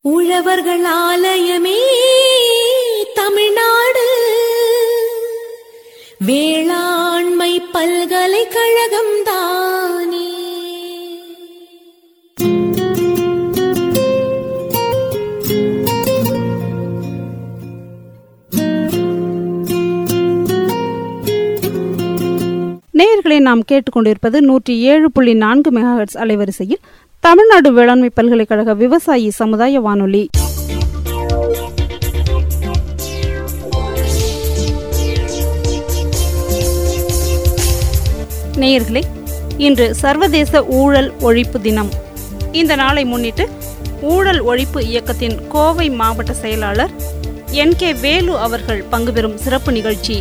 உழவர்கள் ஆலயமே தமிழ்நாடு வேளாண்மை பல்கலைக்கழகம் தானே நேயர்களை நாம் கேட்டுக்கொண்டிருப்பது நூற்றி ஏழு புள்ளி நான்கு மெகாஹெட்ஸ் அலைவரிசையில் தமிழ்நாடு வேளாண்மை பல்கலைக்கழக விவசாயி சமுதாய வானொலி நேயர்களே இன்று சர்வதேச ஊழல் ஒழிப்பு தினம் இந்த நாளை முன்னிட்டு ஊழல் ஒழிப்பு இயக்கத்தின் கோவை மாவட்ட செயலாளர் என் கே வேலு அவர்கள் பங்குபெறும் சிறப்பு நிகழ்ச்சி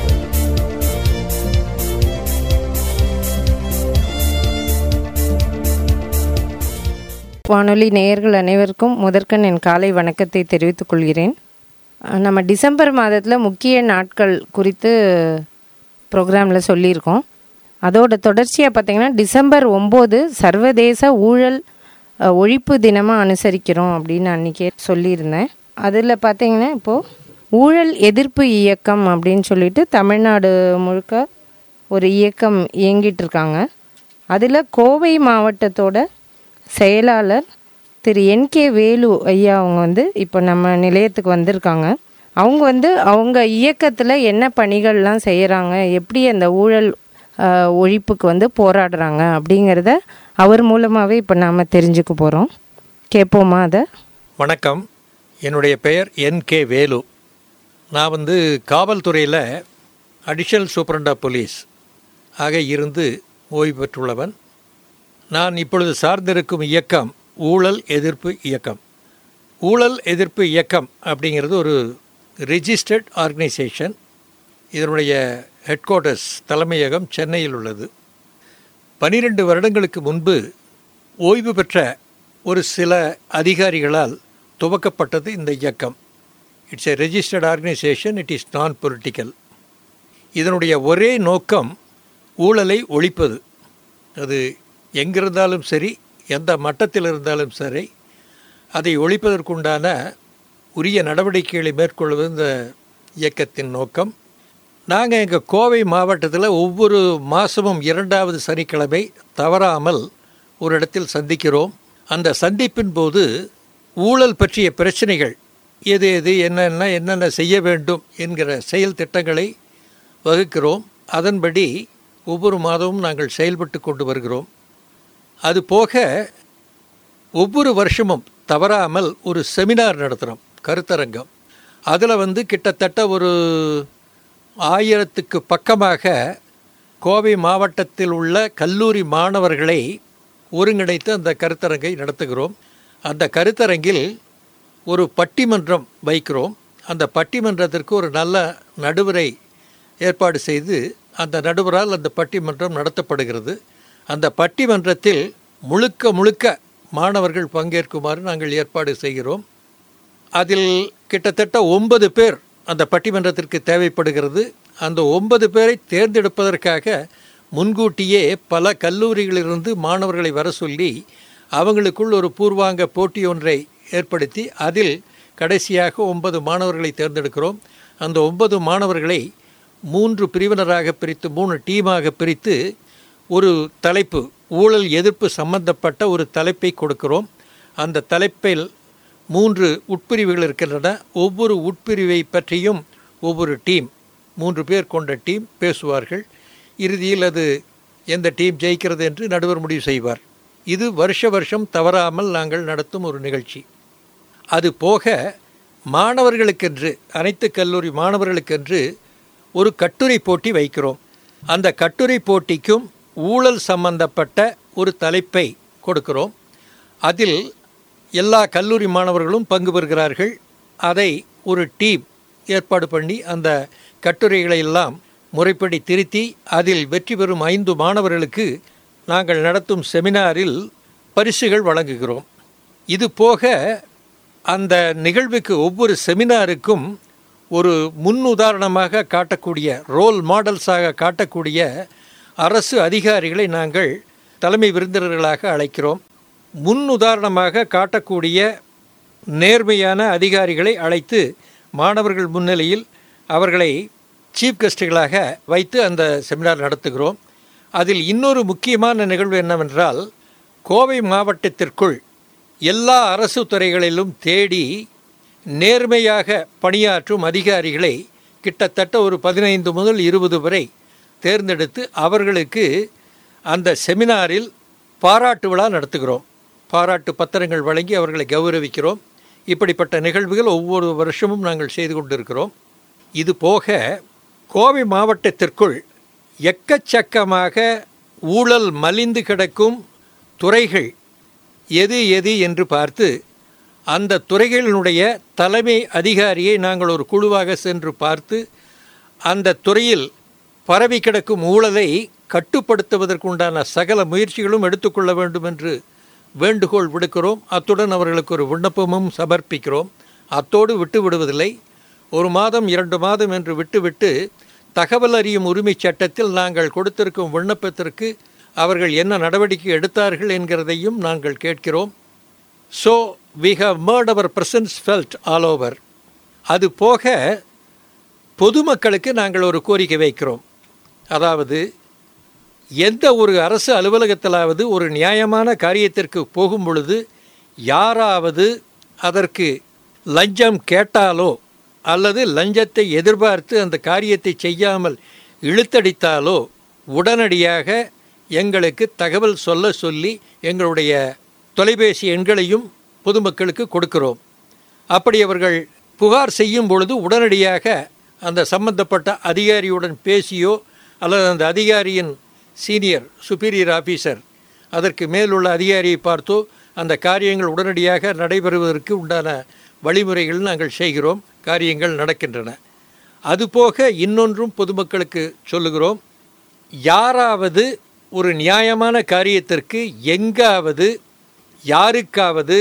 வானொலி நேயர்கள் அனைவருக்கும் முதற்கண் என் காலை வணக்கத்தை தெரிவித்துக் கொள்கிறேன் அஹ் நம்ம டிசம்பர் மாதத்தில் முக்கிய நாட்கள் குறித்து ப்ரோக்ராமில் சொல்லியிருக்கோம் அதோட தொடர்ச்சியாக பார்த்தீங்கன்னா டிசம்பர் ஒம்பது சர்வதேச ஊழல் அஹ், ஒழிப்பு தினமாக அனுசரிக்கிறோம் அப்படின்னு அன்றைக்கே சொல்லியிருந்தேன் அதில் பார்த்தீங்கன்னா இப்போது ஊழல் எதிர்ப்பு இயக்கம் அப்படின்னு சொல்லிட்டு தமிழ்நாடு முழுக்க ஒரு இயக்கம் இயங்கிட்டு இருக்காங்க அதில் கோவை மாவட்டத்தோட செயலாளர் திரு என் கே வேலு ஐயா அவங்க வந்து இப்போ நம்ம நிலையத்துக்கு வந்திருக்காங்க அவங்க வந்து அவங்க இயக்கத்தில் என்ன பணிகள்லாம் செய்கிறாங்க எப்படி அந்த ஊழல் ஆஹ், ஒழிப்புக்கு வந்து போராடுறாங்க அப்படிங்கிறத அவர் மூலமாகவே இப்போ நாம் தெரிஞ்சுக்க போகிறோம் கேட்போமா அதை வணக்கம் என்னுடைய பெயர் என் கே வேலு நான் வந்து காவல்துறையில் அடிஷனல் சூப்பரண்ட் ஆஃப் போலீஸ் ஆக இருந்து ஓய்வு பெற்றுள்ளவன் நான் இப்பொழுது சார்ந்திருக்கும் இயக்கம் ஊழல் எதிர்ப்பு இயக்கம் ஊழல் எதிர்ப்பு இயக்கம் அப்படிங்கிறது ஒரு ரெஜிஸ்டர்ட் ஆர்கனைசேஷன் இதனுடைய ஹெட் குவார்ட்டர்ஸ் தலைமையகம் சென்னையில் உள்ளது பனிரெண்டு வருடங்களுக்கு முன்பு ஓய்வு பெற்ற ஒரு சில அதிகாரிகளால் துவக்கப்பட்டது இந்த இயக்கம் it's a registered organisation it is non political இதனுடைய ஒரே நோக்கம் ஊழலை ஒழிப்பது அது எங்கிருந்தாலும் சரி எந்த மட்டத்தில் இருந்தாலும் சரி அதை ஒழிப்பதற்குண்டான உரிய நடவடிக்கைகளை மேற்கொள்வது இந்த இயக்கத்தின் நோக்கம் நாங்கள் எங்கள் கோவை மாவட்டத்தில் ஒவ்வொரு மாதமும் இரண்டாவது சனிக்கிழமை தவறாமல் ஒரு இடத்தில் சந்திக்கிறோம் அந்த சந்திப்பின் போது ஊழல் பற்றிய பிரச்சனைகள் எது எது என்னென்ன என்னென்ன செய்ய வேண்டும் என்கிற செயல் திட்டங்களை வகுக்கிறோம் அதன்படி ஒவ்வொரு மாதமும் நாங்கள் செயல்பட்டு கொண்டு வருகிறோம் அது போக ஒவ்வொரு வருஷமும் தவறாமல் ஒரு செமினார் நடத்துகிறோம் கருத்தரங்கம் அதில் வந்து கிட்டத்தட்ட ஒரு ஆயிரத்துக்கு பக்கமாக கோவை மாவட்டத்தில் உள்ள கல்லூரி மாணவர்களை ஒருங்கிணைத்து அந்த கருத்தரங்கை நடத்துகிறோம் அந்த கருத்தரங்கில் ஒரு பட்டிமன்றம் வைக்கிறோம் அந்த பட்டிமன்றத்திற்கு ஒரு நல்ல நடுவரை ஏற்பாடு செய்து அந்த நடுவரால் அந்த பட்டிமன்றம் நடத்தப்படுகிறது அந்த பட்டிமன்றத்தில் முழுக்க முழுக்க மாணவர்கள் பங்கேற்குமாறு நாங்கள் ஏற்பாடு செய்கிறோம் அதில் கிட்டத்தட்ட ஒன்பது பேர் அந்த பட்டிமன்றத்திற்கு தேவைப்படுகிறது அந்த ஒன்பது பேரை தேர்ந்தெடுப்பதற்காக முன்கூட்டியே பல கல்லூரிகளிலிருந்து மாணவர்களை வர சொல்லி அவங்களுக்குள் ஒரு பூர்வாங்க போட்டி ஒன்றை ஏற்படுத்தி அதில் கடைசியாக ஒன்பது மாணவர்களை தேர்ந்தெடுக்கிறோம் அந்த ஒன்பது மாணவர்களை மூன்று பிரிவினராக பிரித்து மூணு டீமாக பிரித்து ஒரு தலைப்பு ஊழல் எதிர்ப்பு சம்பந்தப்பட்ட ஒரு தலைப்பை கொடுக்கிறோம் அந்த தலைப்பில் மூன்று உட்பிரிவுகள் இருக்கின்றன ஒவ்வொரு உட்பிரிவை பற்றியும் ஒவ்வொரு டீம் மூன்று பேர் கொண்ட டீம் பேசுவார்கள் இறுதியில் அது எந்த டீம் ஜெயிக்கிறது என்று நடுவர் முடிவு செய்வார் இது வருஷ வருஷம் தவறாமல் நாங்கள் நடத்தும் ஒரு நிகழ்ச்சி அது போக மாணவர்களுக்கென்று அனைத்து கல்லூரி மாணவர்களுக்கென்று ஒரு கட்டுரை போட்டி வைக்கிறோம் அந்த கட்டுரை போட்டிக்கும் ஊழல் சம்பந்தப்பட்ட ஒரு தலைப்பை கொடுக்கிறோம் அதில் எல்லா கல்லூரி மாணவர்களும் பங்கு பெறுகிறார்கள் அதை ஒரு டீம் ஏற்பாடு பண்ணி அந்த கட்டுரைகளை எல்லாம் முறைப்படி திருத்தி அதில் வெற்றி பெறும் ஐந்து மாணவர்களுக்கு நாங்கள் நடத்தும் செமினாரில் பரிசுகள் வழங்குகிறோம் இது போக அந்த நிகழ்வுக்கு ஒவ்வொரு செமினாருக்கும் ஒரு முன் உதாரணமாக காட்டக்கூடிய ரோல் மாடல்ஸாக காட்டக்கூடிய அரசு அதிகாரிகளை நாங்கள் தலைமை விருந்தினர்களாக அழைக்கிறோம் முன் உதாரணமாக காட்டக்கூடிய நேர்மையான அதிகாரிகளை அழைத்து மாணவர்கள் முன்னிலையில் அவர்களை சீஃப் கெஸ்ட்டுகளாக வைத்து அந்த செமினார் நடத்துகிறோம் அதில் இன்னொரு முக்கியமான நிகழ்வு என்னவென்றால் கோவை மாவட்டத்திற்குள் எல்லா அரசு துறைகளிலும் தேடி நேர்மையாக பணியாற்றும் அதிகாரிகளை கிட்டத்தட்ட ஒரு பதினைந்து முதல் இருபது வரை தேர்ந்தெடுத்து அவர்களுக்கு அந்த செமினாரில் பாராட்டு விழா நடத்துகிறோம் பாராட்டு பத்திரங்கள் வழங்கி அவர்களை கௌரவிக்கிறோம் இப்படிப்பட்ட நிகழ்வுகள் ஒவ்வொரு வருஷமும் நாங்கள் செய்து கொண்டிருக்கிறோம் இது போக கோவை மாவட்டத்திற்குள் எக்கச்சக்கமாக ஊழல் மலிந்து கிடக்கும் துறைகள் எது எது என்று பார்த்து அந்த துறைகளினுடைய தலைமை அதிகாரியை நாங்கள் ஒரு குழுவாக சென்று பார்த்து அந்த துறையில் பரவி கிடக்கும் ஊழலை கட்டுப்படுத்துவதற்குண்டான சகல முயற்சிகளும் எடுத்துக்கொள்ள வேண்டும் என்று வேண்டுகோள் விடுக்கிறோம் அத்துடன் அவர்களுக்கு ஒரு விண்ணப்பமும் சமர்ப்பிக்கிறோம் அத்தோடு விட்டு விடுவதில்லை ஒரு மாதம் இரண்டு மாதம் என்று விட்டுவிட்டு தகவல் அறியும் உரிமைச் சட்டத்தில் நாங்கள் கொடுத்திருக்கும் விண்ணப்பத்திற்கு அவர்கள் என்ன நடவடிக்கை எடுத்தார்கள் என்கிறதையும் நாங்கள் கேட்கிறோம் so we have made our presence felt all over அது போக பொதுமக்களுக்கு நாங்கள் ஒரு கோரிக்கை வைக்கிறோம் அதாவது எந்த ஒரு அரசு அலுவலகத்திலாவது ஒரு நியாயமான காரியத்திற்கு போகும் பொழுது யாராவது அதற்கு லஞ்சம் கேட்டாலோ அல்லது லஞ்சத்தை எதிர்பார்த்து அந்த காரியத்தை செய்யாமல் இழுத்தடித்தாலோ உடனடியாக எங்களுக்கு தகவல் சொல்ல சொல்லி எங்களுடைய தொலைபேசி எண்களையும் பொதுமக்களுக்கு கொடுக்கிறோம் அப்படி அவர்கள் புகார் செய்யும் பொழுது உடனடியாக அந்த சம்பந்தப்பட்ட அதிகாரியுடன் பேசியோ அல்லது அந்த அதிகாரியின் சீனியர் சுப்பீரியர் ஆஃபீஸர் அதற்கு மேலுள்ள அதிகாரியை பார்த்தோ அந்த காரியங்கள் உடனடியாக நடைபெறுவதற்கு உண்டான வழிமுறைகள் நாங்கள் செய்கிறோம் காரியங்கள் நடக்கின்றன அதுபோக இன்னொன்றும் பொதுமக்களுக்கு சொல்லுகிறோம் யாராவது ஒரு நியாயமான காரியத்திற்கு எங்காவது யாருக்காவது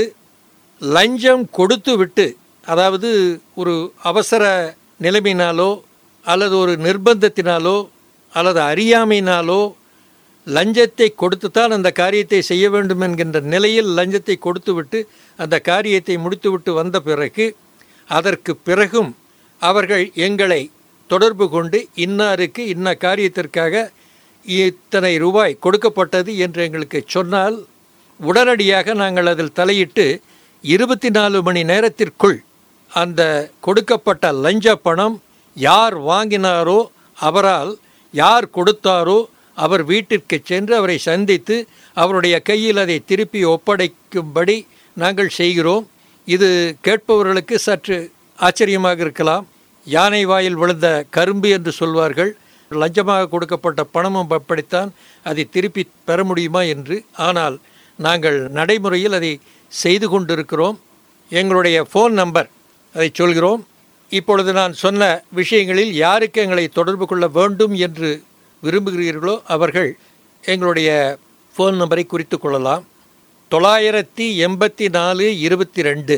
லஞ்சம் கொடுத்து விட்டு அதாவது ஒரு அவசர நிலைமையினாலோ அல்லது ஒரு நிர்பந்தத்தினாலோ அல்லது அறியாமையினாலோ லஞ்சத்தை கொடுத்துத்தான் அந்த காரியத்தை செய்ய வேண்டும் என்கின்ற நிலையில் லஞ்சத்தை கொடுத்துவிட்டு அந்த காரியத்தை முடித்துவிட்டு வந்த பிறகு அதற்கு பிறகும் அவர்கள் எங்களை தொடர்பு கொண்டு இன்னாருக்கு இன்ன காரியத்திற்காக இத்தனை ரூபாய் கொடுக்கப்பட்டது என்று எங்களுக்கு சொன்னால் உடனடியாக நாங்கள் அதில் தலையிட்டு இருபத்தி நாலு மணி நேரத்திற்குள் அந்த கொடுக்கப்பட்ட லஞ்ச பணம் யார் வாங்கினாரோ அவரால் யார் கொடுத்தாரோ அவர் வீட்டிற்கு சென்று அவரை சந்தித்து அவருடைய கையில் அதை திருப்பி ஒப்படைக்கும்படி நாங்கள் செய்கிறோம் இது கேட்பவர்களுக்கு சற்று ஆச்சரியமாக இருக்கலாம் யானை வாயில் விழுந்த கரும்பு என்று சொல்வார்கள் லஞ்சமாக கொடுக்கப்பட்ட பணமும் அப்படித்தான் அதை திருப்பி பெற முடியுமா என்று ஆனால் நாங்கள் நடைமுறையில் அதை செய்து கொண்டிருக்கிறோம் எங்களுடைய ஃபோன் நம்பர் அதை சொல்கிறோம் இப்பொழுது நான் சொன்ன விஷயங்களில் யாருக்கு எங்களை தொடர்பு கொள்ள வேண்டும் என்று விரும்புகிறீர்களோ அவர்கள் எங்களுடைய ஃபோன் நம்பரை குறித்து கொள்ளலாம் தொள்ளாயிரத்தி எண்பத்தி நாலு இருபத்தி ரெண்டு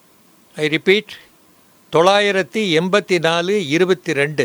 ஐ ரிப்பீட் தொள்ளாயிரத்தி எண்பத்தி நாலு இருபத்தி ரெண்டு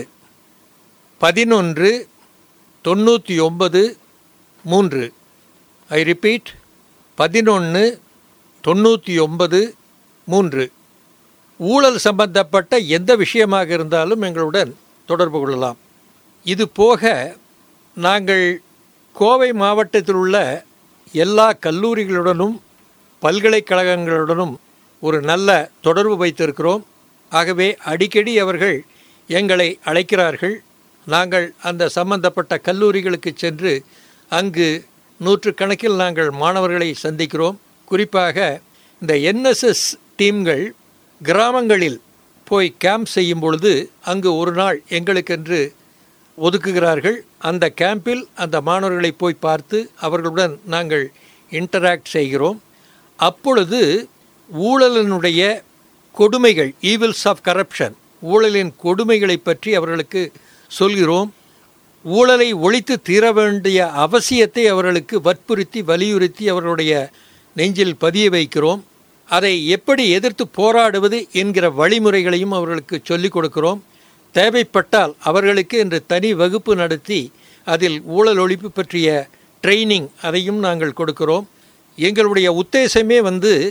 பதினொன்று தொண்ணூற்றி ஒன்பது மூன்று ஐ ரிப்பீட் பதினொன்று தொண்ணூற்றி ஒன்பது மூன்று ஊழல் சம்பந்தப்பட்ட எந்த விஷயமாக இருந்தாலும் எங்களுடன் தொடர்பு கொள்ளலாம் இது போக நாங்கள் கோவை மாவட்டத்தில் உள்ள எல்லா கல்லூரிகளுடனும் பல்கலைக்கழகங்களுடனும் ஒரு நல்ல தொடர்பு வைத்திருக்கிறோம் ஆகவே அடிக்கடி அவர்கள் எங்களை அழைக்கிறார்கள் நாங்கள் அந்த சம்பந்தப்பட்ட கல்லூரிகளுக்கு சென்று அங்கு நூற்றுக்கணக்கில் நாங்கள் மாணவர்களை சந்திக்கிறோம் குறிப்பாக இந்த என்எஸ்எஸ் டீம்கள் கிராமங்களில் போய் கேம்ப் செய்யும் பொழுது அங்கு ஒரு நாள் எங்களுக்கென்று ஒதுக்குகிறார்கள் அந்த கேம்பில் அந்த மாணவர்களை போய் பார்த்து அவர்களுடன் நாங்கள் இன்டராக்ட் செய்கிறோம் அப்பொழுது ஊழலினுடைய கொடுமைகள் ஈவில்ஸ் ஆஃப் கரப்ஷன் ஊழலின் கொடுமைகளை பற்றி அவர்களுக்கு சொல்கிறோம் ஊழலை ஒழித்து தீர வேண்டிய அவசியத்தை அவர்களுக்கு வற்புறுத்தி வலியுறுத்தி அவர்களுடைய நெஞ்சில் பதிய வைக்கிறோம் அதை எப்படி எதிர்த்து போராடுவது என்கிற வழிமுறைகளையும் அவர்களுக்கு சொல்லிக் கொடுக்கிறோம் தேவைப்பட்டால் அவர்களுக்கு இன்று தனி வகுப்பு நடத்தி அதில் ஊழல் ஒழிப்பு பற்றிய ட்ரைனிங் அதையும் நாங்கள் கொடுக்கிறோம் எங்களுடைய உத்தேசமே வந்து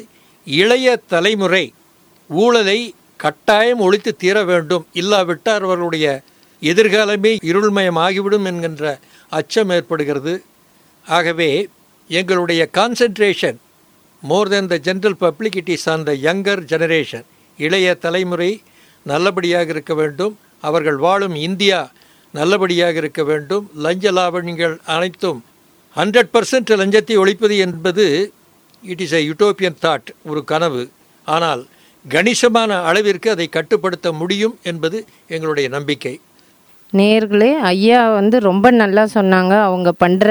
இளைய தலைமுறை ஊழலை கட்டாயம் ஒழித்து தீர வேண்டும் இல்லாவிட்டால் அவர்களுடைய எதிர்காலமே இருள்மயமாகிவிடும் என்கின்ற அச்சம் ஏற்படுகிறது ஆகவே எங்களுடைய concentration more than the general public it is on the younger generation இளைய தலைமுறை நல்லபடியாக இருக்க வேண்டும் அவர்கள் வாழும் இந்தியா நல்லபடியாக இருக்க வேண்டும் லஞ்ச லாவணிகள் அனைத்தும் ஹண்ட்ரட் பர்சன்ட் லஞ்சத்தை ஒழிப்பது என்பது it is a utopian thought ஒரு கனவு ஆனால் கணிசமான அளவிற்கு அதை கட்டுப்படுத்த முடியும் என்பது எங்களுடைய நம்பிக்கை நேர்களே ஐயா வந்து ரொம்ப நல்லா சொன்னாங்க அவங்க பண்ணுற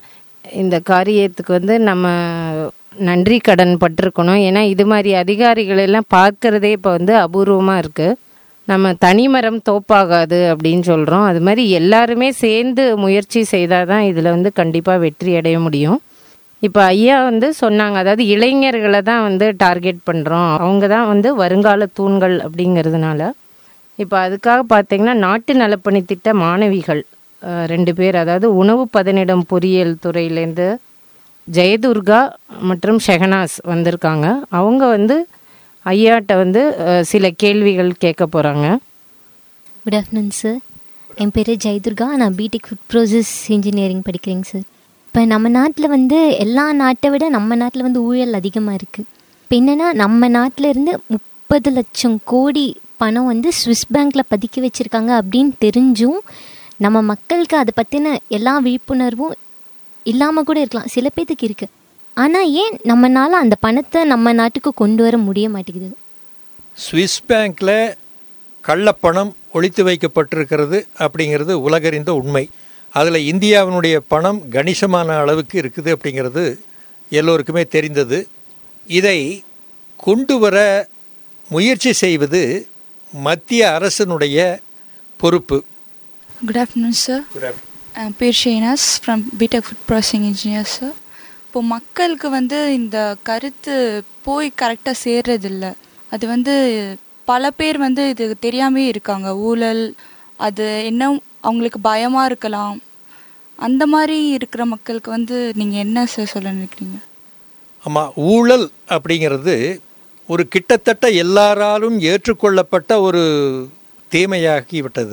இந்த காரியத்துக்கு வந்து நம்ம நன்றி கடன் பட்டிருக்கணும் ஏன்னா இது மாதிரி அதிகாரிகள் எல்லாம் பார்க்கறதே இப்போ வந்து அபூர்வமாக இருக்குது நம்ம தனிமரம் தோப்பாகாது அப்படின்னு சொல்கிறோம் அது மாதிரி எல்லாருமே சேர்ந்து முயற்சி செய்தால் தான் இதில் வந்து கண்டிப்பாக வெற்றி அடைய முடியும் இப்போ ஐயா வந்து சொன்னாங்க அதாவது இளைஞர்களை தான் வந்து டார்கெட் பண்ணுறோம் அவங்க தான் வந்து வருங்கால தூண்கள் அப்படிங்கிறதுனால இப்போ அதுக்காக பார்த்தீங்கன்னா நாட்டு நலப்பணி திட்ட மாணவிகள் அஹ், ரெண்டு பேர் அதாவது உணவு பதனிடம் பொறியியல் துறையிலேருந்து ஜெயதுர்கா மற்றும் ஷெஹனாஸ் வந்திருக்காங்க அவங்க வந்து ஐயாட்ட வந்து அஹ், சில கேள்விகள் கேட்க போகிறாங்க குட் ஆஃப்டர்நூன் சார் என் பேர் ஜெயதுர்கா நான் பிடெக் ஃபுட் ப்ராசஸ் இன்ஜினியரிங் படிக்கிறேங்க சார் இப்போ நம்ம நாட்டில் வந்து எல்லா நாட்டை விட நம்ம நாட்டில் வந்து ஊழல் அதிகமாக இருக்குது இப்போ என்னென்னா நம்ம நாட்டில் இருந்து முப்பது லட்சம் கோடி பணம் வந்து ஸ்விஸ் பேங்க்கில் பதுக்கி வச்சுருக்காங்க அப்படின்னு தெரிஞ்சும் நம்ம மக்களுக்கு அதை பற்றின எல்லா விழிப்புணர்வும் இல்லாமல் கூட இருக்கலாம் சில பேத்துக்கு இருக்குது ஆனால் ஏன் நம்மனால அந்த பணத்தை நம்ம நாட்டுக்கு கொண்டு வர முடிய மாட்டேங்குது சுவிஸ் பேங்க்கில் கள்ளப்பணம் ஒழித்து வைக்கப்பட்டிருக்கிறது அப்படிங்கிறது உலகறிந்த உண்மை அதில் இந்தியாவினுடைய பணம் கணிசமான அளவுக்கு இருக்குது அப்படிங்கிறது எல்லோருக்குமே தெரிந்தது இதை கொண்டு வர முயற்சி செய்வது மத்திய அரசினுடைய பொறுப்பு குட் ஆஃப்டர்நூன் சார் என் பேர் Shehnaz from BTech food processing engineer sir இப்போ மக்களுக்கு வந்து இந்த கருத்து போய் கரெக்டாக சேர்றதில்ல அது வந்து பல பேர் வந்து இது தெரியாமே இருக்காங்க ஊழல் அது என்ன அவங்களுக்கு பயமாக இருக்கலாம் அந்த மாதிரி இருக்கிற மக்களுக்கு வந்து நீங்கள் என்ன சார் சொல்ல நினைக்கிறீங்க ஆமாம் ஊழல் அப்படிங்கிறது ஒரு கிட்டத்தட்ட எல்லாராலும் ஏற்றுக்கொள்ளப்பட்ட ஒரு தீமையாகி விட்டது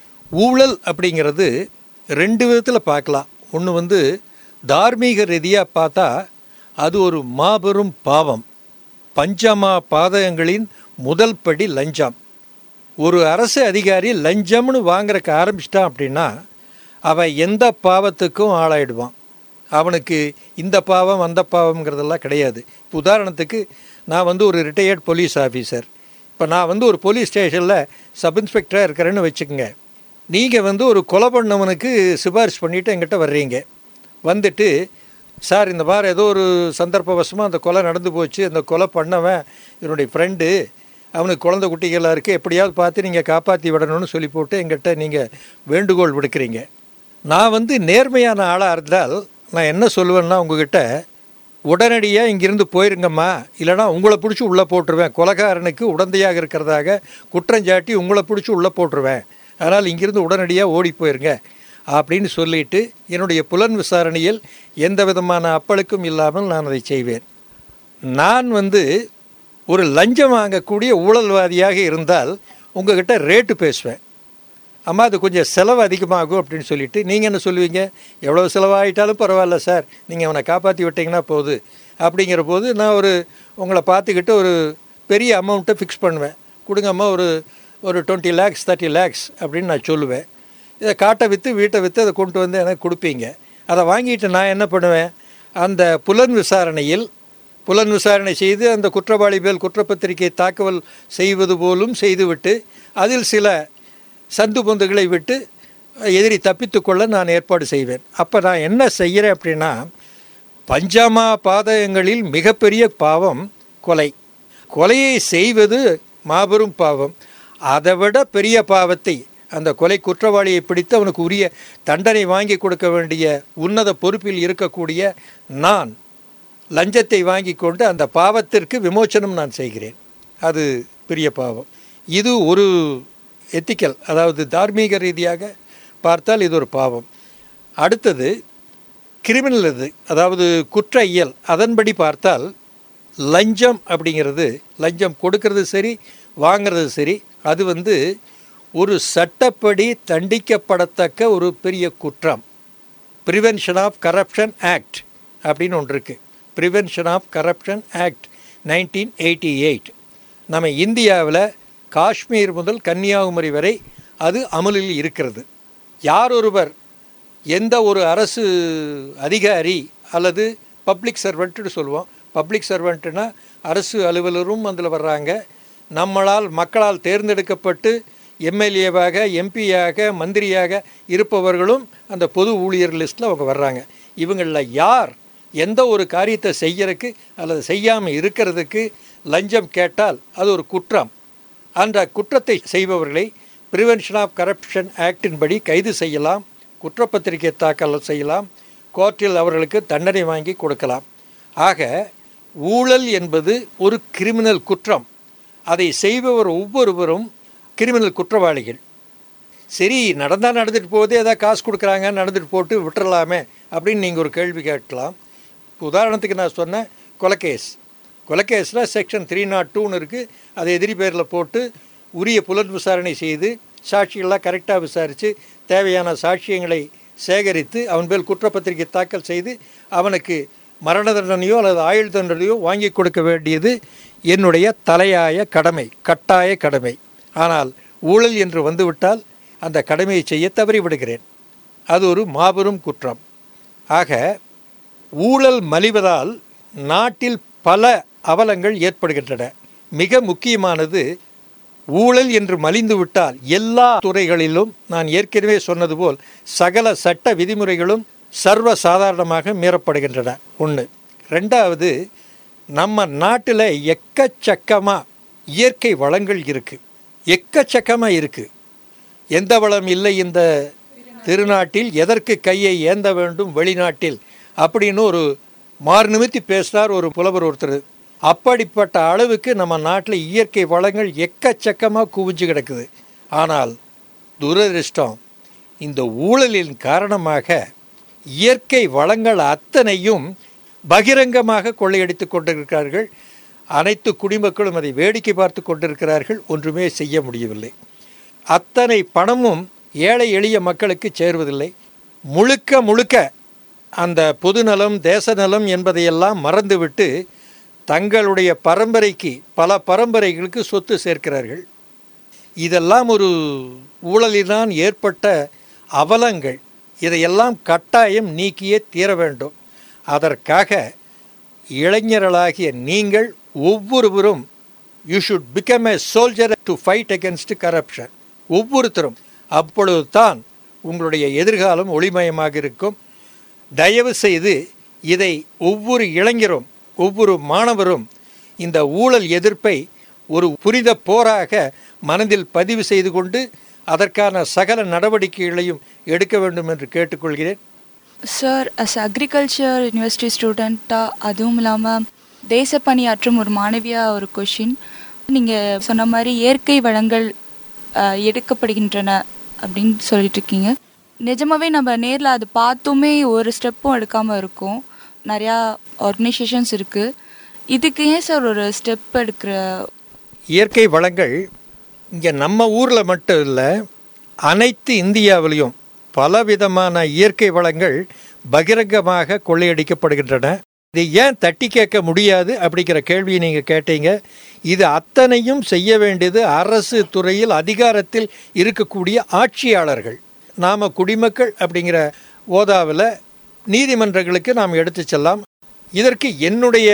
ஊழல் அப்படிங்கிறது ரெண்டு விதத்தில் பார்க்கலாம் ஒன்று வந்து தார்மீக ரீதியாக பார்த்தா அது ஒரு மாபெரும் பாவம் பஞ்சமா பாதகங்களின் முதல் படி லஞ்சம் ஒரு அரசு அதிகாரி லஞ்சம்னு வாங்குறக்கு ஆரம்பிச்சிட்டான் அப்படின்னா அவன் எந்த பாவத்துக்கும் ஆளாயிடுவான் அவனுக்கு இந்த பாவம் அந்த பாவம்ங்கிறதெல்லாம் கிடையாது இப்போ உதாரணத்துக்கு நான் வந்து ஒரு ரிட்டையர்ட் போலீஸ் ஆஃபீஸர் இப்போ நான் வந்து ஒரு போலீஸ் ஸ்டேஷனில் சப் இன்ஸ்பெக்டராக இருக்கிறேன்னு வச்சுக்கோங்க நீங்கள் வந்து ஒரு கொலை பண்ணவனுக்கு சிபாரிசு பண்ணிவிட்டு என்கிட்ட வர்றீங்க வந்துட்டு சார் இந்த மாதிரி ஏதோ ஒரு சந்தர்ப்பவசமாக அந்த கொலை நடந்து போச்சு அந்த கொலை பண்ணவன் என்னுடைய ஃப்ரெண்டு அவனுக்கு குழந்தை குட்டிகளாக இருக்குது எப்படியாவது பார்த்து நீங்கள் காப்பாற்றி விடணும்னு சொல்லி போட்டு எங்கிட்ட நீங்கள் வேண்டுகோள் விடுக்கிறீங்க நான் வந்து நேர்மையான ஆளாக இருந்தால் நான் என்ன சொல்லுவேன்னா உங்ககிட்ட உடனடியாக இங்கிருந்து போயிருங்கம்மா இல்லைனா உங்களை பிடிச்சி உள்ளே போட்டுருவேன் கொலகாரனுக்கு உடந்தையாக இருக்கிறதாக குற்றஞ்சாட்டி உங்களை பிடிச்சி உள்ளே போட்டுருவேன் அதனால் இங்கிருந்து உடனடியாக ஓடி போயிருங்க அப்படின்னு சொல்லிட்டு என்னுடைய புலன் விசாரணையில் எந்த விதமான அப்பழுக்கும் இல்லாமல் நான் அதை செய்வேன் நான் வந்து ஒரு லஞ்சம் வாங்கக்கூடிய ஊழல்வாதியாக இருந்தால் உங்ககிட்ட ரேட்டு பேசுவேன் அம்மா அது கொஞ்சம் செலவு அதிகமாகும் அப்படின்னு சொல்லிட்டு நீங்கள் என்ன சொல்லுவீங்க எவ்வளோ செலவாகிட்டாலும் பரவாயில்ல சார் நீங்கள் அவனை காப்பாற்றி விட்டீங்கன்னா போகுது அப்படிங்கிற போது நான் ஒரு உங்களை பார்த்துக்கிட்டு ஒரு பெரிய அமௌண்ட்டை ஃபிக்ஸ் பண்ணுவேன் கொடுங்கம்மா ஒரு ஒரு டுவெண்ட்டி லேக்ஸ் தேர்ட்டி லேக்ஸ் அப்படின்னு நான் சொல்லுவேன் இதை காட்டை விற்று வீட்டை விற்று அதை கொண்டு வந்து எனக்கு கொடுப்பீங்க அதை வாங்கிட்டு நான் என்ன பண்ணுவேன் அந்த புலன் விசாரணையில் புலன் விசாரணை செய்து அந்த குற்றவாளி மேல் குற்றப்பத்திரிகை தாக்குதல் செய்வது போலும் செய்துவிட்டு அதில் சில சந்து பொந்துகளை விட்டு எதிரி தப்பித்துக்கொள்ள நான் ஏற்பாடு செய்வேன் அப்போ நான் என்ன செய்கிறேன் அப்படின்னா பஞ்சமா பாதகங்களில் மிகப்பெரிய பாவம் கொலை கொலையை செய்வது மாபெரும் பாவம் அதை விட பெரிய பாவத்தை அந்த கொலை குற்றவாளியை பிடித்து அவனுக்கு உரிய தண்டனை வாங்கி கொடுக்க வேண்டிய உன்னத பொறுப்பில் இருக்கக்கூடிய நான் லஞ்சத்தை வாங்கி கொண்டு அந்த பாவத்திற்கு விமோச்சனம் நான் செய்கிறேன் அது பெரிய பாவம் இது ஒரு எத்திக்கல் அதாவது தார்மீக ரீதியாக பார்த்தால் இது ஒரு பாவம் அடுத்தது கிரிமினல் இது அதாவது குற்ற இயல் அதன்படி பார்த்தால் லஞ்சம் அப்படிங்கிறது லஞ்சம் கொடுக்கறது சரி வாங்கிறது சரி அது வந்து ஒரு சட்டப்படி தண்டிக்கப்படத்தக்க ஒரு பெரிய குற்றம் ப்ரிவென்ஷன் ஆஃப் கரப்ஷன் ஆக்ட் அப்படின்னு ஒன்று இருக்குது prevention of corruption act nineteen eighty eight நம்ம இந்தியாவில் காஷ்மீர் முதல் கன்னியாகுமரி வரை அது அமலில் இருக்கிறது யார் ஒருவர் எந்த ஒரு அரசு அதிகாரி அல்லது பப்ளிக் சர்வெண்ட்டுன்னு சொல்லுவோம் பப்ளிக் சர்வெண்ட்டுனா அரசு அலுவலரும் அதில் வர்றாங்க நம்மளால் மக்களால் தேர்ந்தெடுக்கப்பட்டு எம்எல்ஏவாக எம்பியாக மந்திரியாக இருப்பவர்களும் அந்த பொது ஊழியர் லிஸ்ட்டில் அவங்க வர்றாங்க இவங்களில் யார் எந்த ஒரு காரியத்தை செய்யறதுக்கு அல்லது செய்யாமல் இருக்கிறதுக்கு லஞ்சம் கேட்டால் அது ஒரு குற்றம் அந்த குற்றத்தை செய்பவர்களை ப்ரிவென்ஷன் ஆஃப் கரப்ஷன் ஆக்டின்படி கைது செய்யலாம் குற்றப்பத்திரிகை தாக்கல் செய்யலாம் கோர்ட்டில் அவர்களுக்கு தண்டனை வாங்கி கொடுக்கலாம் ஆக ஊழல் என்பது ஒரு கிரிமினல் குற்றம் அதை செய்பவர் ஒவ்வொருவரும் கிரிமினல் குற்றவாளிகள் சரி நடந்தால் நடந்துட்டு போகுது ஏதாவது காசு கொடுக்குறாங்க நடந்துட்டு போட்டு விட்டுறலாமே அப்படின்னு நீங்கள் ஒரு கேள்வி கேட்கலாம் உதாரணத்துக்கு நான் சொன்னேன் கொலகேஸ் கொலகேஸில் செக்ஷன் த்ரீ நாட் டூன்னு இருக்குது அதை எதிரி பேரில் போட்டு உரிய புலன் விசாரணை செய்து சாட்சிகள்லாம் கரெக்டாக விசாரித்து தேவையான சாட்சியங்களை சேகரித்து அவன் மேல் குற்றப்பத்திரிகை தாக்கல் செய்து அவனுக்கு மரண தண்டனையோ அல்லது ஆயுள் தண்டனையோ வாங்கி கொடுக்க வேண்டியது என்னுடைய தலையாய கடமை கட்டாய கடமை ஆனால் ஊழல் என்று வந்துவிட்டால் அந்த கடமையை செய்ய தவறிவிடுகிறேன் அது ஒரு மாபெரும் குற்றம் ஆக ஊழல் மலிவதால் நாட்டில் பல அவலங்கள் ஏற்படுகின்றன மிக முக்கியமானது ஊழல் என்று மலிந்துவிட்டால் எல்லா துறைகளிலும் நான் ஏற்கனவே சொன்னது போல் சகல சட்ட விதிமுறைகளும் சர்வ சாதாரணமாக மீறப்படுகின்றன ஒன்று ரெண்டாவது நம்ம நாட்டில் எக்கச்சக்கமாக இயற்கை வளங்கள் இருக்குது எக்கச்சக்கமாக இருக்குது எந்த வளம் இல்லை இந்த திருநாட்டில் எதற்கு கையை ஏந்த வேண்டும் வெளிநாட்டில் அப்படின்னு ஒரு மாறு நிமித்தி பேசினார் ஒரு புலவர் ஒருத்தர் அப்படிப்பட்ட அளவுக்கு நம்ம நாட்டில் இயற்கை வளங்கள் எக்கச்சக்கமாக குவிஞ்சு கிடக்குது ஆனால் துரதிருஷ்டம் இந்த ஊழலின் காரணமாக இயற்கை வளங்கள் அத்தனையும் பகிரங்கமாக கொள்ளையடித்து கொண்டிருக்கிறார்கள் அனைத்து குடிமக்களும் அதை வேடிக்கை பார்த்து கொண்டிருக்கிறார்கள் ஒன்றுமே செய்ய முடியவில்லை அத்தனை பணமும் ஏழை எளிய மக்களுக்கு சேருவதில்லை முழுக்க முழுக்க அந்த பொதுநலம் தேசநலம் என்பதையெல்லாம் மறந்துவிட்டு தங்களுடைய பரம்பரைக்கு பல பரம்பரைகளுக்கு சொத்து சேர்க்கிறார்கள் இதெல்லாம் ஒரு ஊழலினால் ஏற்பட்ட அவலங்கள் இதையெல்லாம் கட்டாயம் நீக்கியே தீர வேண்டும் அதற்காக இளைஞர்களாகிய நீங்கள் ஒவ்வொருவரும் you should become a soldier to fight against corruption ஒவ்வொருத்தரும் அப்பொழுது தான் உங்களுடைய எதிர்காலம் ஒளிமயமாக இருக்கும் தயவு செய்து இதை ஒவ்வொரு இளைஞரும் ஒவ்வொரு மாணவரும் இந்த ஊழல் எதிர்ப்பை ஒரு புரித போராக மனதில் பதிவு செய்து கொண்டு அதற்கான சகல நடவடிக்கைகளையும் எடுக்க வேண்டும் என்று கேட்டுக்கொள்கிறேன் சார் அஸ் அக்ரிகல்ச்சர் யூனிவர்சிட்டி ஸ்டூடெண்ட்டாக அதுவும் இல்லாமல் தேசப்பணியாற்றும் ஒரு மாணவியாக ஒரு கொஷின் நீங்கள் சொன்ன மாதிரி இயற்கை வளங்கள் அஹ், எடுக்கப்படுகின்றன அப்படின்னு சொல்லிட்டு இருக்கீங்க நிஜமாவே நம்ம நேரில் அது பார்த்துமே ஒரு ஸ்டெப்பும் எடுக்காமல் இருக்கோம் நிறையா ஆர்கனைசேஷன்ஸ் இருக்குது இதுக்கு ஏன் சார் ஒரு ஸ்டெப் எடுக்கிற இயற்கை வளங்கள் இங்கே நம்ம ஊரில் மட்டும் இல்லை அனைத்து இந்தியாவிலையும் பலவிதமான இயற்கை வளங்கள் பகிரங்கமாக கொள்ளையடிக்கப்படுகின்றன இதை ஏன் தட்டி கேட்க முடியாது அப்படிங்கிற கேள்வியை நீங்கள் கேட்டீங்க இது அத்தனையும் செய்ய வேண்டியது அரசு துறையில் அதிகாரத்தில் இருக்கக்கூடிய ஆட்சியாளர்கள் நாம் குடிமக்கள் அப்படிங்கிற ஓதாவில் நீதிமன்றங்களுக்கு நாம் எடுத்து செல்லாம் இதற்கு என்னுடைய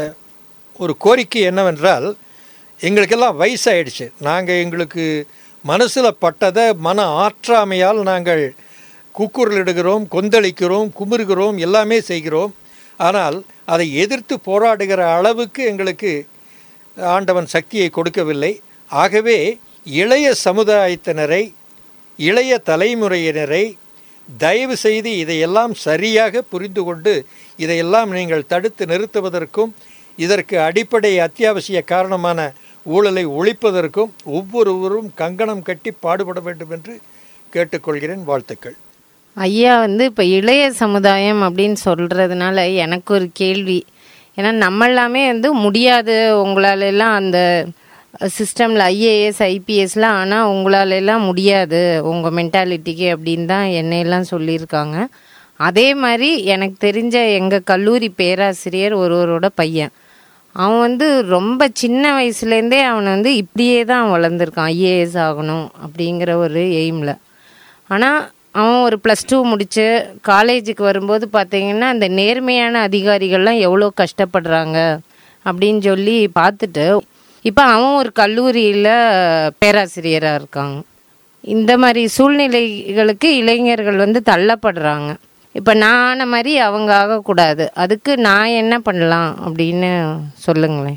ஒரு கோரிக்கை என்னவென்றால் எங்களுக்கெல்லாம் வயசாயிடுச்சு நாங்கள் எங்களுக்கு மனசில் பட்டதை மன ஆற்றாமையால் நாங்கள் கூக்குரலிடுகிறோம் கொந்தளிக்கிறோம் குமுறுகிறோம் எல்லாமே செய்கிறோம் ஆனால் அதை எதிர்த்து போராடுகிற அளவுக்கு எங்களுக்கு ஆண்டவன் சக்தியை கொடுக்கவில்லை ஆகவே இளைய சமுதாயத்தினரை இளைய தலைமுறையினரை தயவு செய்து இதையெல்லாம் சரியாக புரிந்து கொண்டு இதையெல்லாம் நீங்கள் தடுத்து நிறுத்துவதற்கும் இதற்கு அடிப்படை அத்தியாவசிய காரணமான ஊழலை ஒழிப்பதற்கும் ஒவ்வொருவரும் கங்கணம் கட்டி பாடுபட வேண்டும் என்று கேட்டுக்கொள்கிறேன் வாழ்த்துக்கள் ஐயா வந்து இப்போ இளைய சமுதாயம் அப்படின்னு சொல்கிறதுனால எனக்கு ஒரு கேள்வி ஏன்னா நம்ம எல்லாமே வந்து முடியாது உங்களால எல்லாம் அந்த சிஸ்டமில் ஐஏஎஸ் ஐபிஎஸ்லாம் ஆனால் உங்களால எல்லாம் முடியாது உங்கள் மென்டாலிட்டிக்கு அப்படின்னு தான் என்னையெல்லாம் சொல்லியிருக்காங்க அதே மாதிரி எனக்கு தெரிஞ்ச எங்கள் கல்லூரி பேராசிரியர் ஒருவரோட பையன் அவன் வந்து ரொம்ப சின்ன வயசுலேருந்தே அவனை வந்து இப்படியே தான் வளர்ந்துருக்கான் ஐஏஎஸ் ஆகணும் அப்படிங்கிற ஒரு எய்மில் ஆனால் அவன் ஒரு ப்ளஸ் டூ முடித்து காலேஜுக்கு வரும்போது பார்த்தீங்கன்னா அந்த நேர்மையான அதிகாரிகள்லாம் எவ்வளோ கஷ்டப்படுறாங்க அப்படின்னு சொல்லி பார்த்துட்டு இப்போ அவன் ஒரு கல்லூரியில் பேராசிரியராக இருக்காங்க இந்த மாதிரி சூழ்நிலைகளுக்கு இளைஞர்கள் வந்து தள்ளப்படுறாங்க இப்போ நான் ஆன மாதிரி அவங்க ஆகக்கூடாது அதுக்கு நான் என்ன பண்ணலாம் அப்படின்னு சொல்லுங்களேன்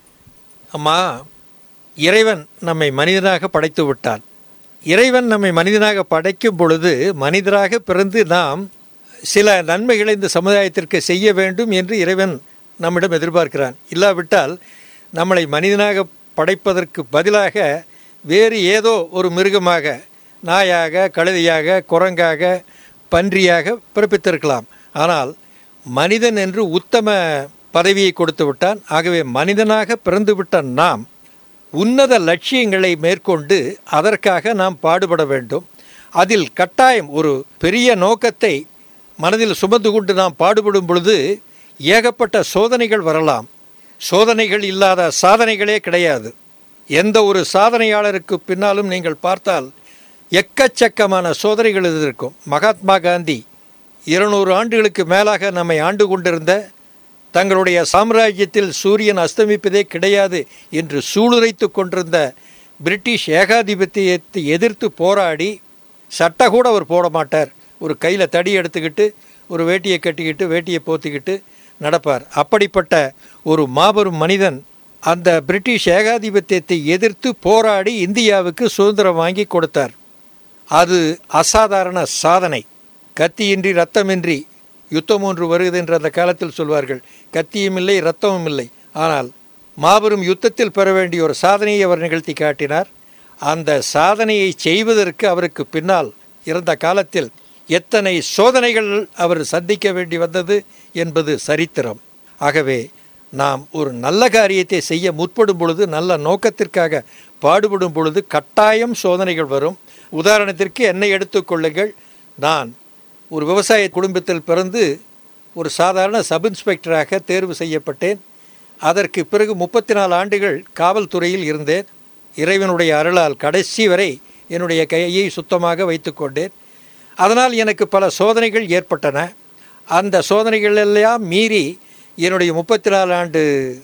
அம்மா இறைவன் நம்மை மனிதனாக படைத்து விட்டான் இறைவன் நம்மை மனிதனாக படைக்கும் பொழுது மனிதராக பிறந்து நாம் சில நன்மைகளை இந்த சமுதாயத்திற்கு செய்ய வேண்டும் என்று இறைவன் நம்மிடம் எதிர்பார்க்கிறான் இல்லாவிட்டால் நம்மளை மனிதனாக படைப்பதற்கு பதிலாக வேறு ஏதோ ஒரு மிருகமாக நாயாக கழுதையாக குரங்காக பன்றியாக பிறப்பித்திருக்கலாம் ஆனால் மனிதன் என்று உத்தம பதவியை கொடுத்து விட்டான் ஆகவே மனிதனாக பிறந்துவிட்ட நாம் உன்னத லட்சியங்களை மேற்கொண்டு அதற்காக நாம் பாடுபட வேண்டும் அதில் கட்டாயம் ஒரு பெரிய நோக்கத்தை மனதில் சுமந்து கொண்டு நாம் பாடுபடும் பொழுது ஏகப்பட்ட சோதனைகள் வரலாம் சோதனைகள் இல்லாத சாதனைகளே கிடையாது எந்த ஒரு சாதனையாளருக்கு பின்னாலும் நீங்கள் பார்த்தால் எக்கச்சக்கமான சோதனைகள் இருக்கும் மகாத்மா காந்தி இருநூறு ஆண்டுகளுக்கு மேலாக நம்மை ஆண்டு கொண்டிருந்த தங்களுடைய சாம்ராஜ்யத்தில் சூரியன் அஸ்தமிப்பதே கிடையாது என்று சூளுரைத்து கொண்டிருந்த பிரிட்டிஷ் ஏகாதிபத்தியத்தை எதிர்த்து போராடி சட்டை கூட அவர் போட மாட்டார் ஒரு கையில் தடி எடுத்துக்கிட்டு ஒரு வேட்டியை கட்டிக்கிட்டு வேட்டியை போத்திக்கிட்டு நடப்பார் அப்படிப்பட்ட ஒரு மாபெரும் மனிதன் அந்த பிரிட்டிஷ் ஏகாதிபத்தியத்தை எதிர்த்து போராடி இந்தியாவுக்கு சுதந்திரம் வாங்கி கொடுத்தார் அது அசாதாரண சாதனை கத்தியின்றி ரத்தமின்றி யுத்தம் ஒன்று வருகிறது என்று அந்த காலத்தில் சொல்வார்கள் கத்தியும் இல்லை ரத்தமும் இல்லை ஆனால் மாபெரும் யுத்தத்தில் பெற வேண்டிய ஒரு சாதனையை அவர் நிகழ்த்தி காட்டினார் அந்த சாதனையை செய்வதற்கு அவருக்கு பின்னால் இருந்த காலத்தில் எத்தனை சோதனைகள் அவர் சந்திக்க வேண்டி வந்தது என்பது சரித்திரம் ஆகவே நாம் ஒரு நல்ல காரியத்தை செய்ய முற்படும் பொழுது நல்ல நோக்கத்திற்காக பாடுபடும் பொழுது கட்டாயம் சோதனைகள் வரும் உதாரணத்திற்கு என்னை எடுத்துக்கொள்ளுங்கள் நான் ஒரு விவசாய குடும்பத்தில் பிறந்து ஒரு சாதாரண சப் இன்ஸ்பெக்டராக தேர்வு செய்யப்பட்டேன் அதற்கு பிறகு முப்பத்தி நாலு ஆண்டுகள் காவல்துறையில் இருந்தேன் இறைவனுடைய அருளால் கடைசி வரை என்னுடைய கையை சுத்தமாக வைத்துக்கொண்டேன் அதனால் எனக்கு பல சோதனைகள் ஏற்பட்டன அந்த சோதனைகள் எல்லாம் மீறி என்னுடைய முப்பத்தி நாலு ஆண்டு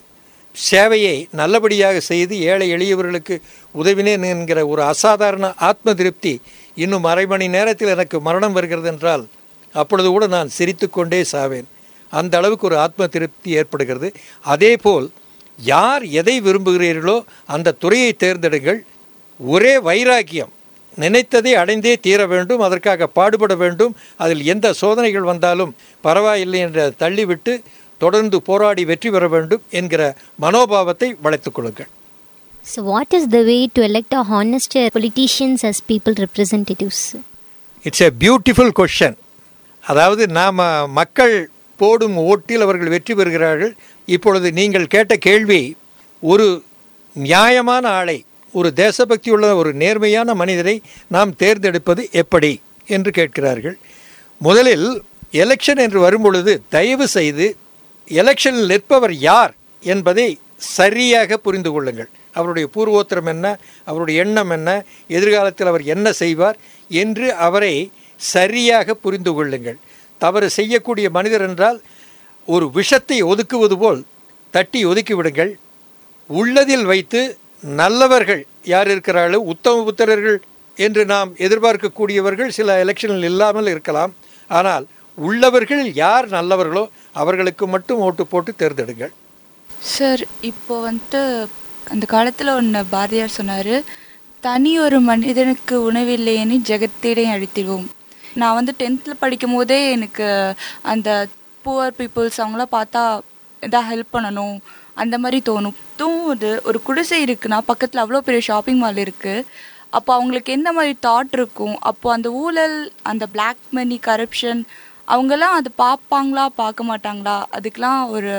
சேவையை நல்லபடியாக செய்து ஏழை எளியவர்களுக்கு உதவினேன் என்கிற ஒரு அசாதாரண ஆத்ம திருப்தி இன்னும் அரை மணி நேரத்தில் எனக்கு மரணம் வருகிறது என்றால் அப்பொழுது கூட நான் சிரித்துக்கொண்டே சாவேன் அந்த அளவுக்கு ஒரு ஆத்ம திருப்தி ஏற்படுகிறது அதேபோல் யார் எதை விரும்புகிறீர்களோ அந்த துறையை தேர்ந்தெடுங்கள் ஒரே வைராக்கியம் நினைத்ததை அடைந்தே தீர வேண்டும் அதற்காக பாடுபட வேண்டும் அதில் எந்த சோதனைகள் வந்தாலும் பரவாயில்லை என்று தள்ளிவிட்டு தொடர்ந்து போராடி வெற்றி பெற வேண்டும் என்கிற மனோபாவத்தை வளைத்துக் கொள்ளுங்கள் So, what is the way to elect a honest politicians as people representatives? It's a beautiful question அதாவது நாம் மக்கள் போடும் ஓட்டில் அவர்கள் வெற்றி பெறுகிறார்கள் இப்பொழுது நீங்கள் கேட்ட கேள்வி ஒரு நியாயமான ஆளை ஒரு தேசபக்தி உள்ள ஒரு நேர்மையான மனிதரை நாம் தேர்ந்தெடுப்பது எப்படி என்று கேட்கிறார்கள் முதலில் எலெக்ஷன் என்று வரும்பொழுது தயவு செய்து எலெக்ஷனில் நிற்பவர் யார் என்பதை சரியாக புரிந்து கொள்ளுங்கள் அவருடைய பூர்வோத்திரம் என்ன அவருடைய எண்ணம் என்ன எதிர்காலத்தில் அவர் என்ன செய்வார் என்று அவரை சரியாக புரிந்து கொள்ளுங்கள் தவறு செய்யக்கூடிய மனிதர் என்றால் ஒரு விஷத்தை ஒதுக்குவது போல் தட்டி ஒதுக்கி விடுங்கள் உள்ளதில் வைத்து நல்லவர்கள் யார் இருக்கிறார்களோ உத்தம புத்திரர்கள் என்று நாம் எதிர்பார்க்கக்கூடியவர்கள் சில எலெக்ஷனில் இல்லாமல் இருக்கலாம் ஆனால் உள்ளவர்கள் யார் நல்லவர்களோ அவர்களுக்கு மட்டும் ஓட்டு போட்டு தேர்ந்தெடுங்கள் சார் இப்போ வந்துட்டு அந்த காலத்தில் ஒன்று பாரதியார் சொன்னார் தனி ஒரு மனிதனுக்கு உணவில்லையேன்னு ஜெகத்தேடை அழித்திடுவோம் நான் வந்து டென்த்தில் படிக்கும் போதே எனக்கு அந்த புவர் பீப்புள்ஸ் அவங்களாம் பார்த்தா எதாவது ஹெல்ப் பண்ணணும் அந்த மாதிரி தோணும் தோணுது ஒரு குடிசை இருக்குன்னா பக்கத்தில் அவ்வளோ பெரிய ஷாப்பிங் மால் இருக்குது அப்போ அவங்களுக்கு எந்த மாதிரி தாட் இருக்கும் அப்போ அந்த ஊழல் அந்த பிளாக் மணி கரப்ஷன் அவங்கெல்லாம் அது பார்ப்பாங்களா பார்க்க மாட்டாங்களா அதுக்கெலாம் ஒரு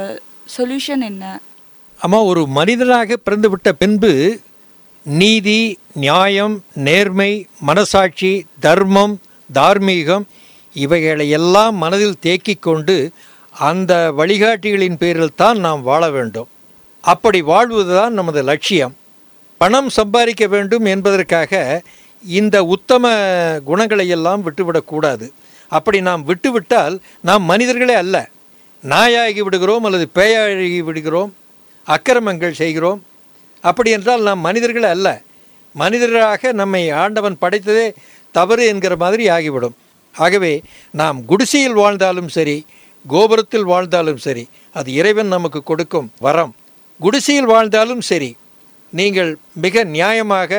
சொல்யூஷன் என்ன அம்மா ஒரு மனிதனாக பிறந்துவிட்ட பின்பு நீதி நியாயம் நேர்மை மனசாட்சி தர்மம் தார்மீகம் இவைகளை எல்லாம் மனதில் தேக்கிக் கொண்டு அந்த வழிகாட்டிகளின் பேரில் தான் நாம் வாழ வேண்டும் அப்படி வாழ்வதுதான் நமது லட்சியம் பணம் சம்பாதிக்க வேண்டும் என்பதற்காக இந்த உத்தம குணங்களை எல்லாம் விட்டுவிடக்கூடாது அப்படி நாம் விட்டுவிட்டால் நாம் மனிதர்களே அல்ல நாயாகி விடுகிறோம் அல்லது பேயாகி விடுகிறோம் அக்கிரமங்கள் செய்கிறோம் அப்படி என்றால் நாம் மனிதர்கள் அல்ல மனிதராக நம்மை ஆண்டவன் படைத்ததே தவறு என்கிற மாதிரி ஆகிவிடும் ஆகவே நாம் குடிசையில் வாழ்ந்தாலும் சரி கோபுரத்தில் வாழ்ந்தாலும் சரி அது இறைவன் நமக்கு கொடுக்கும் வரம் குடிசையில் வாழ்ந்தாலும் சரி நீங்கள் மிக நியாயமாக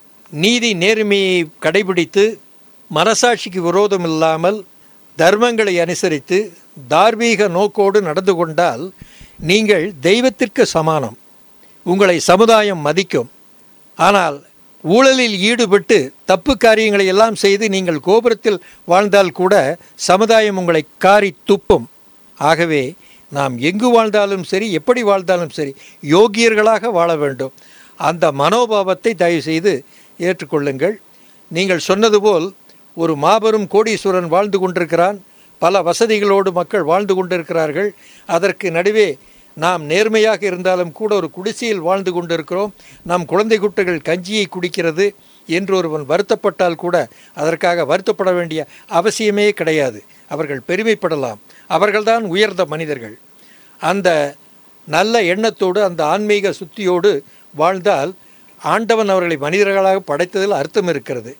நீதி நேர்மையை கடைபிடித்து மனசாட்சிக்கு விரோதம் இல்லாமல் தர்மங்களை அனுசரித்து தார்மீக நோக்கோடு நடந்து கொண்டால் நீங்கள் தெய்வத்திற்கு சமானம் உங்களை சமுதாயம் மதிக்கும் ஆனால் ஊழலில் ஈடுபட்டு தப்பு காரியங்களை எல்லாம் செய்து நீங்கள் கோபுரத்தில் வாழ்ந்தால் கூட சமுதாயம் உங்களை காரி துப்பும் ஆகவே நாம் எங்கு வாழ்ந்தாலும் சரி எப்படி வாழ்ந்தாலும் சரி யோகியர்களாக வாழ வேண்டும் அந்த மனோபாவத்தை தயவு செய்து ஏற்றுக்கொள்ளுங்கள் நீங்கள் சொன்னது போல் ஒரு மாபெரும் கோடீஸ்வரன் வாழ்ந்து கொண்டிருக்கிறான் பல வசதிகளோடு மக்கள் வாழ்ந்து கொண்டிருக்கிறார்கள் அதற்கு நடுவே நாம் நேர்மையாக இருந்தாலும் கூட ஒரு குடிசையில் வாழ்ந்து கொண்டிருக்கிறோம் நம் குழந்தை குட்டைகள் கஞ்சியை குடிக்கிறது என்று ஒருவன் வருத்தப்பட்டால் கூட அதற்காக வருத்தப்பட வேண்டிய அவசியமே கிடையாது அவர்கள் பெருமைப்படலாம் அவர்கள்தான் உயர்ந்த மனிதர்கள் அந்த நல்ல எண்ணத்தோடு அந்த ஆன்மீக சுத்தியோடு வாழ்ந்தால் ஆண்டவன் அவர்களை மனிதர்களாக படைத்ததில் அர்த்தம் இருக்கிறது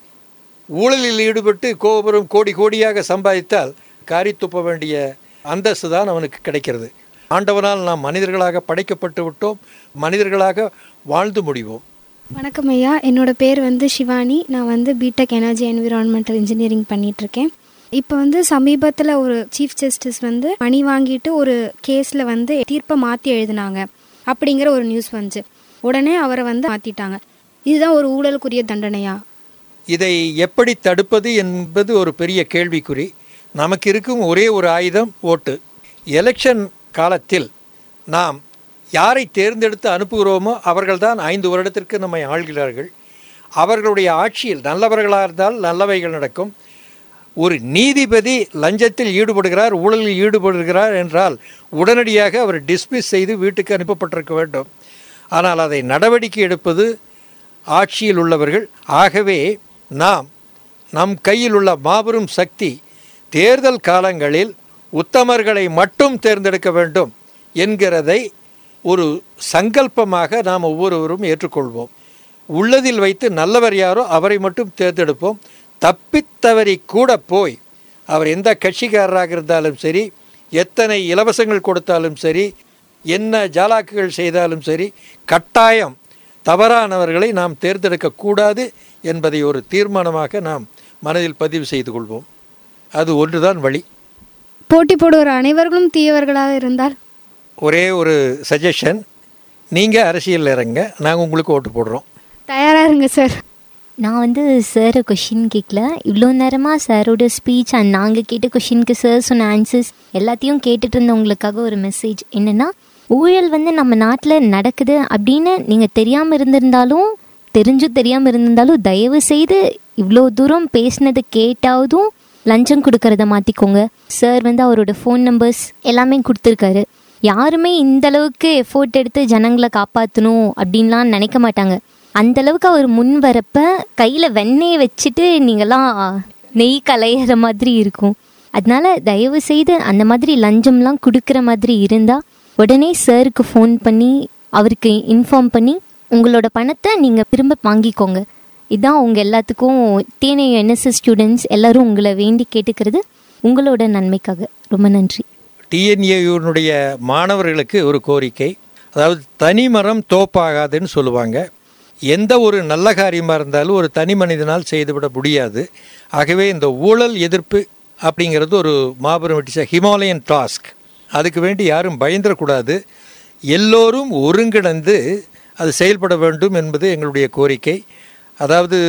ஊழலில் ஈடுபட்டு கோபுரம் கோடி கோடியாக சம்பாதித்தால் காரி துப்ப வேண்டிய அந்தஸ்து தான் அவனுக்கு கிடைக்கிறது ஆண்டவனால் நாம் மனிதர்களாக படைக்கப்பட்டு விட்டோம் மனிதர்களாக வாழ்ந்து முடிவோம் வணக்கம் ஐயா என்னோட பேர் வந்து சிவானி நான் வந்து பிடெக் எனர்ஜி என்விரான்மெண்டல் இன்ஜினியரிங் பண்ணிகிட்ருக்கேன் இப்போ வந்து சமீபத்தில் ஒரு சீஃப் ஜஸ்டிஸ் வந்து மணி வாங்கிட்டு ஒரு கேஸில் வந்து தீர்ப்பை மாற்றி எழுதினாங்க அப்படிங்கிற ஒரு நியூஸ் வந்துச்சு உடனே அவரை வந்து மாற்றிட்டாங்க இதுதான் ஒரு ஊழலுக்குரிய தண்டனையா இதை எப்படி தடுப்பது என்பது ஒரு பெரிய கேள்விக்குறி நமக்கு இருக்கும் ஒரே ஒரு ஆயுதம் ஓட்டு எலெக்ஷன் காலத்தில் நாம் யாரை தேர்ந்தெடுத்து அனுப்புகிறோமோ அவர்கள்தான் ஐந்து வருடத்திற்கு நம்மை ஆள்கிறார்கள் அவர்களுடைய ஆட்சியில் நல்லவர்களாக இருந்தால் நல்லவைகள் நடக்கும் ஒரு நீதிபதி லஞ்சத்தில் ஈடுபடுகிறார் ஊழலில் ஈடுபடுகிறார் என்றால் உடனடியாக அவர் டிஸ்மிஸ் செய்து வீட்டுக்கு அனுப்பப்பட்டிருக்க வேண்டும் ஆனால் அதை நடவடிக்கை எடுப்பது ஆட்சியில் உள்ளவர்கள் ஆகவே நாம் நம் கையில் உள்ள மாபெரும் சக்தி தேர்தல் காலங்களில் உத்தமர்களை மட்டும் தேர்ந்தெடுக்க வேண்டும் என்கிறதை ஒரு சங்கல்பமாக நாம் ஒவ்வொருவரும் ஏற்றுக்கொள்வோம் உள்ளதில் வைத்து நல்லவர் யாரோ அவரை மட்டும் தேர்ந்தெடுப்போம் தப்பித்தவறி கூட போய் அவர் எந்த கட்சிக்காரராக இருந்தாலும் சரி எத்தனை இலவசங்கள் கொடுத்தாலும் சரி என்ன ஜாலாக்குகள் செய்தாலும் சரி கட்டாயம் தவறானவர்களை நாம் தேர்ந்தெடுக்கக்கூடாது என்பதை ஒரு தீர்மானமாக நாம் மனதில் பதிவு செய்து கொள்வோம் அது ஒன்றுதான் வழி போட்டி போடுவோர் அனைவர்களும் தீயவர்களாக இருந்தால் ஒரே ஒரு சஜஷன் நீங்கள் அரசியலில் இறங்க நாங்கள் உங்களுக்கு ஓட்டு போடுறோம் தயாராக இருங்க சார் நான் வந்து சாரை கொஷின் கேட்கல இவ்வளோ நேரமாக சாரோட ஸ்பீச் அண்ட் நாங்கள் கேட்ட கொஷினுக்கு சார் சொன்ன ஆன்சர்ஸ் எல்லாத்தையும் கேட்டுட்டு இருந்தவங்களுக்காக ஒரு மெசேஜ் என்னென்னா ஊழல் வந்து நம்ம நாட்டில் நடக்குது அப்படின்னு நீங்கள் தெரியாமல் இருந்திருந்தாலும் தெரிஞ்சும் தெரியாமல் இருந்திருந்தாலும் தயவு செய்து இவ்வளோ தூரம் பேசினது கேட்டாவதும் லஞ்சம் கொடுக்கறத மாற்றிக்கோங்க சார் வந்து அவரோட ஃபோன் நம்பர்ஸ் எல்லாமே கொடுத்துருக்காரு யாருமே இந்த அளவுக்கு எஃபோர்ட் எடுத்து ஜனங்களை காப்பாற்றணும் அப்படின்லாம் நினைக்க மாட்டாங்க அந்த அளவுக்கு அவர் முன் வரப்ப கையில் வெண்ணெயை வச்சுட்டு நீங்களாம் நெய் கலையிற மாதிரி இருக்கும் அதனால தயவு செய்து அந்த மாதிரி லஞ்சம்லாம் கொடுக்குற மாதிரி இருந்தால் உடனே சாருக்கு ஃபோன் பண்ணி அவருக்கு இன்ஃபார்ம் பண்ணி உங்களோட பணத்தை நீங்கள் திரும்ப வாங்கிக்கோங்க இதான் உங்கள் எல்லாத்துக்கும் தேனி என்எஸ்எஸ் ஸ்டூடெண்ட்ஸ் எல்லாரும் உங்களை வேண்டி கேட்டுக்கிறது உங்களோட நன்மைக்காக ரொம்ப நன்றி டிஎன்ஏயுனுடைய மாணவர்களுக்கு ஒரு கோரிக்கை அதாவது தனிமரம் தோப்பாகாதுன்னு சொல்லுவாங்க எந்த ஒரு நல்ல காரியமாக இருந்தாலும் ஒரு தனி மனிதனால் செய்துவிட முடியாது ஆகவே இந்த ஊழல் எதிர்ப்பு அப்படிங்கிறது ஒரு மாபெரும் இட்ஸ் ஹிமாலயன் டாஸ்க் அதுக்கு வேண்டி யாரும் பயந்துடக்கூடாது எல்லோரும் ஒருங்கிணைந்து அது செயல்பட வேண்டும் என்பது எங்களுடைய கோரிக்கை அதாவது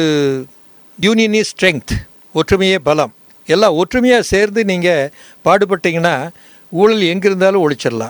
யூனியன் இஸ் ஸ்ட்ரெங்க் ஒற்றுமையே பலம் எல்லாம் ஒற்றுமையாக சேர்ந்து நீங்கள் பாடுபட்டீங்கன்னா ஊழல் எங்கே இருந்தாலும் ஒழிச்சிடலாம்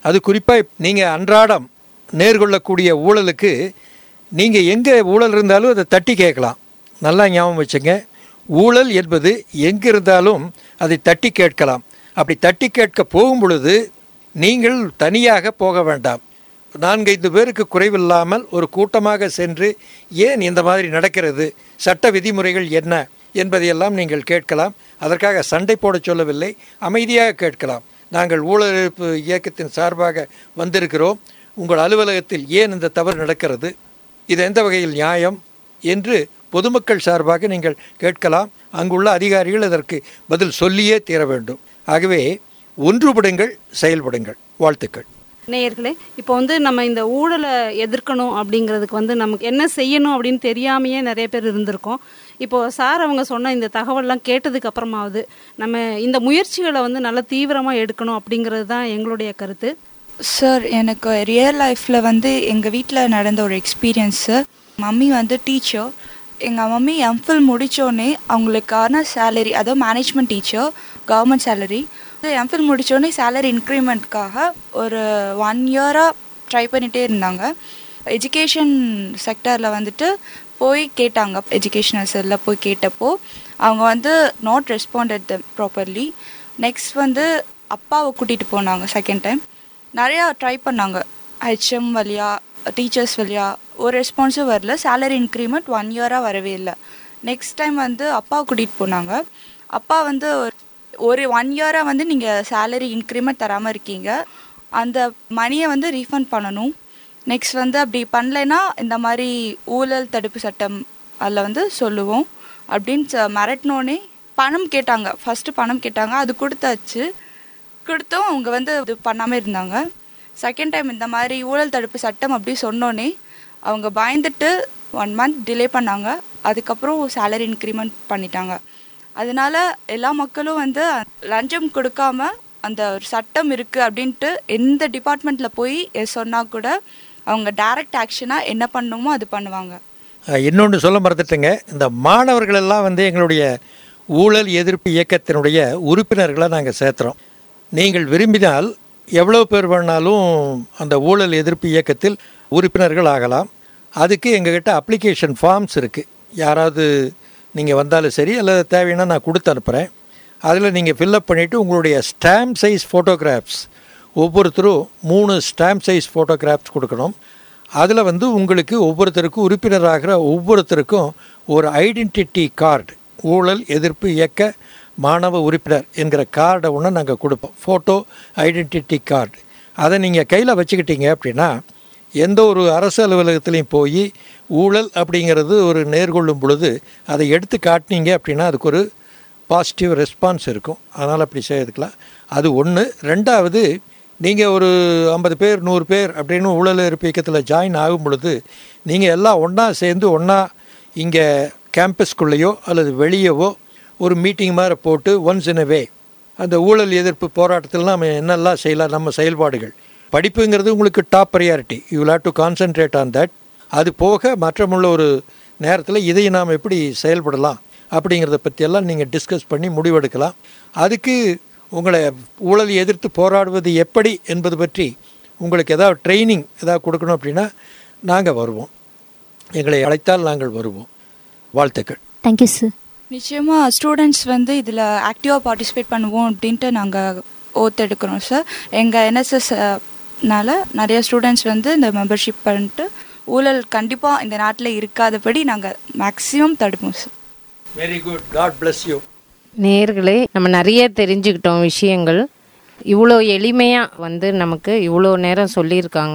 அது குறிப்பாக நீங்கள் அன்றாடம் நேர்கொள்ளக்கூடிய ஊழலுக்கு நீங்கள் எங்கே ஊழல் இருந்தாலும் அதை தட்டி கேட்கலாம் நல்லா ஞாபகம் வச்சுங்க ஊழல் என்பது எங்கே இருந்தாலும் அதை தட்டி கேட்கலாம் அப்படி தட்டி கேட்க போகும் பொழுது நீங்கள் தனியாக போக வேண்டாம் நான்கைந்து பேருக்கு குறைவில்லாமல் ஒரு கூட்டமாக சென்று ஏன் இந்த மாதிரி நடக்கிறது சட்ட விதிமுறைகள் என்ன என்பதையெல்லாம் நீங்கள் கேட்கலாம் அதற்காக சண்டை போட சொல்லவில்லை அமைதியாக கேட்கலாம் நாங்கள் ஊழல் எதிர்ப்பு இயக்கத்தின் சார்பாக வந்திருக்கிறோம் உங்கள் அலுவலகத்தில் ஏன் இந்த தவறு நடக்கிறது இது எந்த வகையில் நியாயம் என்று பொதுமக்கள் சார்பாக நீங்கள் கேட்கலாம் அங்குள்ள அதிகாரிகள் அதற்கு பதில் சொல்லியே தீர வேண்டும் ஆகவே ஒன்றுபடுங்கள் செயல்படுங்கள் வாழ்த்துக்கள் நேயர்களே இப்போ வந்து நம்ம இந்த ஊழலை எதிர்க்கணும் அப்படிங்கிறதுக்கு வந்து நமக்கு என்ன செய்யணும் அப்படின்னு தெரியாமையே நிறைய பேர் இருந்திருக்கோம் இப்போ சார் அவங்க சொன்ன இந்த தகவல்லாம் கேட்டதுக்கு அப்புறமாவது நம்ம இந்த முயற்சிகளை வந்து நல்லா தீவிரமாக எடுக்கணும் அப்படிங்கிறது தான் எங்களுடைய கருத்து சார் எனக்கு ரியல் லைஃப்பில் வந்து எங்கள் வீட்டில் நடந்த ஒரு எக்ஸ்பீரியன்ஸு மம்மி வந்து டீச்சர் எங்கள் மம்மி எம்ஃபில் முடித்தோடனே அவங்களுக்கான சேலரி அதாவது management teacher government salary MPhil முடித்தோடனே சேலரி இன்க்ரிமெண்ட்காக ஒரு ஒன் இயராக ட்ரை பண்ணிகிட்டே இருந்தாங்க எஜுகேஷன் செக்டரில் வந்துட்டு போய் கேட்டாங்க எஜுகேஷனல் செல்லில் போய் கேட்டப்போ அவங்க வந்து நாட் ரெஸ்பாண்டட் ப்ராப்பர்லி நெக்ஸ்ட் வந்து அப்பாவை கூட்டிகிட்டு போனாங்க செகண்ட் டைம் நிறையா ட்ரை பண்ணாங்க ஹெச்எம் வழியா டீச்சர்ஸ் வழியா ஒரு ரெஸ்பான்ஸும் வரல சேலரி இன்க்ரிமெண்ட் ஒன் இயராக வரவே இல்லை நெக்ஸ்ட் டைம் வந்து அப்பாவை கூட்டிகிட்டு போனாங்க அப்பா வந்து ஒரு- ஒரு ஒன் இயராக வந்து நீங்கள் சேலரி இன்க்ரிமெண்ட் தராமல் இருக்கீங்க அந்த மணியை வந்து ரீஃபண்ட் பண்ணணும் நெக்ஸ்ட் வந்து அப்படி பண்ணலைன்னா இந்த மாதிரி ஊழல் தடுப்பு சட்டம் அதில் வந்து சொல்லுவோம் அப்படின்னு ச- மிரட்டினோடனே பணம் கேட்டாங்க ஃபஸ்ட்டு பணம் கேட்டாங்க அது கொடுத்தாச்சு கொடுத்தும் அவங்க வந்து இது பண்ணாமல் இருந்தாங்க செகண்ட் டைம் இந்த மாதிரி ஊழல் தடுப்பு சட்டம் அப்படி சொன்னோன்னே அவங்க பயந்துட்டு ஒன் மந்த் டிலே பண்ணாங்க அதுக்கப்புறம் சேலரி இன்க்ரிமெண்ட் பண்ணிட்டாங்க அதனால எல்லா மக்களும் வந்து லஞ்சம் கொடுக்காம அந்த ஒரு சட்டம் இருக்குது அப்படின்ட்டு எந்த டிபார்ட்மெண்ட்டில் போய் சொன்னால் கூட அவங்க டைரக்ட் ஆக்ஷனாக என்ன பண்ணணுமோ அது பண்ணுவாங்க இன்னொன்று சொல்ல மறந்துட்டேங்க இந்த மாணவர்கள் எல்லாம் வந்து எங்களுடைய ஊழல் எதிர்ப்பு இயக்கத்தினுடைய உறுப்பினர்களை நாங்கள் சேர்த்துறோம் நீங்கள் விரும்பினால் எவ்வளோ பேர் வேணாலும் அந்த ஊழல் எதிர்ப்பு இயக்கத்தில் உறுப்பினர்கள் ஆகலாம் அதுக்கு எங்ககிட்ட அப்ளிகேஷன் ஃபார்ம்ஸ் இருக்குது யாராவது நீங்கள் வந்தாலும் சரி அல்லது தேவைன்னா நான் கொடுத்து அனுப்புகிறேன் அதில் நீங்கள் ஃபில்லப் பண்ணிவிட்டு உங்களுடைய ஸ்டாம்ப் சைஸ் ஃபோட்டோகிராஃப்ஸ் ஒவ்வொருத்தரும் மூணு ஸ்டாம்ப் சைஸ் ஃபோட்டோகிராஃப்ஸ் கொடுக்கணும் அதில் வந்து உங்களுக்கு ஒவ்வொருத்தருக்கும் உறுப்பினராகிற ஒவ்வொருத்தருக்கும் ஒரு ஐடென்டிட்டி கார்டு ஊழல் எதிர்ப்பு இயக்க மாணவ உறுப்பினர் என்கிற கார்டை ஒன்று நாங்கள் கொடுப்போம் ஃபோட்டோ ஐடென்டிட்டி கார்டு அதை நீங்கள் கையில் வச்சுக்கிட்டீங்க அப்படின்னா எந்த ஒரு அரசு அலுவலகத்துலேயும் போய் ஊழல் அப்படிங்கிறது ஒரு நேர்கொள்ளும் பொழுது அதை எடுத்து காட்டினீங்க அப்படின்னா அதுக்கு ஒரு பாசிட்டிவ் ரெஸ்பான்ஸ் இருக்கும் அதனால் அப்படி செய்யறதுக்கலாம் அது ஒன்று ரெண்டாவது நீங்கள் ஒரு ஐம்பது பேர் நூறு பேர் அப்படின்னு ஊழல் எதிர்ப்பு இயக்கத்தில் ஜாயின் ஆகும் பொழுது நீங்கள் எல்லாம் ஒன்றா சேர்ந்து ஒன்றா இங்கே கேம்பஸ்குள்ளேயோ அல்லது வெளியவோ ஒரு மீட்டிங் மாதிரி போட்டு ஒன்ஸ் இன் வே அந்த ஊழல் எதிர்ப்பு போராட்டத்தில் நம்ம என்னெல்லாம் செய்யலாம் நம்ம செயல்பாடுகள் படிப்புங்கிறது உங்களுக்கு top priority you will have to concentrate on that அது போக மற்றமுள்ள ஒரு நேரத்தில் இதை நாம் எப்படி செயல்படலாம் அப்படிங்கிறத பற்றியெல்லாம் நீங்கள் டிஸ்கஸ் பண்ணி முடிவெடுக்கலாம் அதுக்கு உங்களை ஊழலை எதிர்த்து போராடுவது எப்படி என்பது பற்றி உங்களுக்கு ஏதாவது ட்ரைனிங் ஏதாவது கொடுக்கணும் அப்படின்னா நாங்கள் வருவோம் எங்களை அழைத்தால் நாங்கள் வருவோம் வாழ்த்துக்கள் தேங்க்யூ சார் நிச்சயமாக ஸ்டூடெண்ட்ஸ் வந்து இதில் ஆக்டிவாக பார்ட்டிசிபேட் பண்ணுவோம் அப்படின்ட்டு நாங்கள் ஓத் எடுக்கிறோம் சார் எங்கள் என்எஸ்எஸ்னால நிறைய ஸ்டூடெண்ட்ஸ் வந்து இந்த மெம்பர்ஷிப் பண்ணிட்டு ஊழல் கண்டிப்பாக இந்த நாட்டில் இருக்காதபடி நாங்கள் மேக்ஸிமம் தடுப்போம் sir very good God bless you நேர்களே நம்ம நிறைய தெரிஞ்சுக்கிட்டோம் விஷயங்கள் இவ்வளோ எளிமையாக வந்து நமக்கு இவ்வளோ நேரம் சொல்லியிருக்காங்க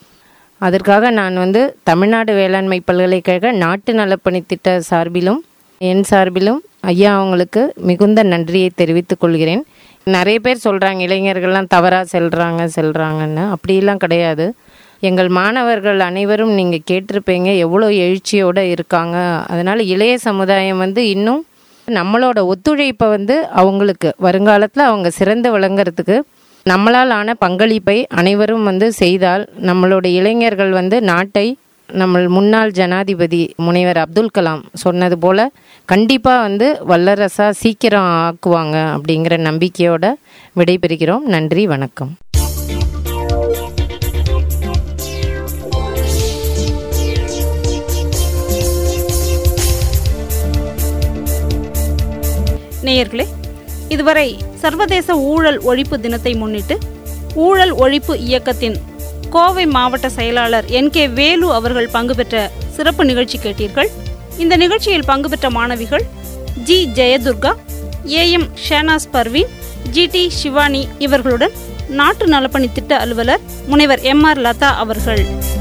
அதற்காக நான் வந்து தமிழ்நாடு வேளாண்மை பல்கலைக்கழக நாட்டு நலப்பணி திட்ட சார்பிலும் என் சார்பிலும் ஐயா அவங்களுக்கு மிகுந்த நன்றியை தெரிவித்துக் கொள்கிறேன் நிறைய பேர் சொல்கிறாங்க இளைஞர்கள்லாம் தவறாக செல்கிறாங்க செல்கிறாங்கன்னு அப்படிலாம் கிடையாது எங்கள் மாணவர்கள் அனைவரும் நீங்கள் கேட்டிருப்பீங்க எவ்வளோ எழுச்சியோடு இருக்காங்க அதனால் இளைய சமுதாயம் வந்து இன்னும் நம்மளோட ஒத்துழைப்பை வந்து அவங்களுக்கு வருங்காலத்தில் அவங்க சிறந்து விளங்குறதுக்கு நம்மளால் ஆன பங்களிப்பை அனைவரும் வந்து செய்தால் நம்மளோட இளைஞர்கள் வந்து நாட்டை நம்ம முன்னாள் ஜனாதிபதி முனைவர் அப்துல் கலாம் சொன்னது போல் கண்டிப்பாக வந்து வல்லரசாக சீக்கிரம் ஆக்குவாங்க அப்படிங்கிற நம்பிக்கையோட விடைபெறுகிறோம் நன்றி வணக்கம் நேயர்களே இதுவரை சர்வதேச ஊழல் ஒழிப்பு தினத்தை முன்னிட்டு ஊழல் ஒழிப்பு இயக்கத்தின் கோவை மாவட்ட செயலாளர் என் கே வேலு அவர்கள் பங்கு பெற்ற சிறப்பு நிகழ்ச்சி கேட்டீர்கள் இந்த நிகழ்ச்சியில் பங்கு பெற்ற மாணவிகள் G Jayadurga AM Shenaz Parveen GD Shivani இவர்களுடன் நாட்டு நலப்பணி திட்ட அலுவலர் முனைவர் எம் ஆர் லதா அவர்கள்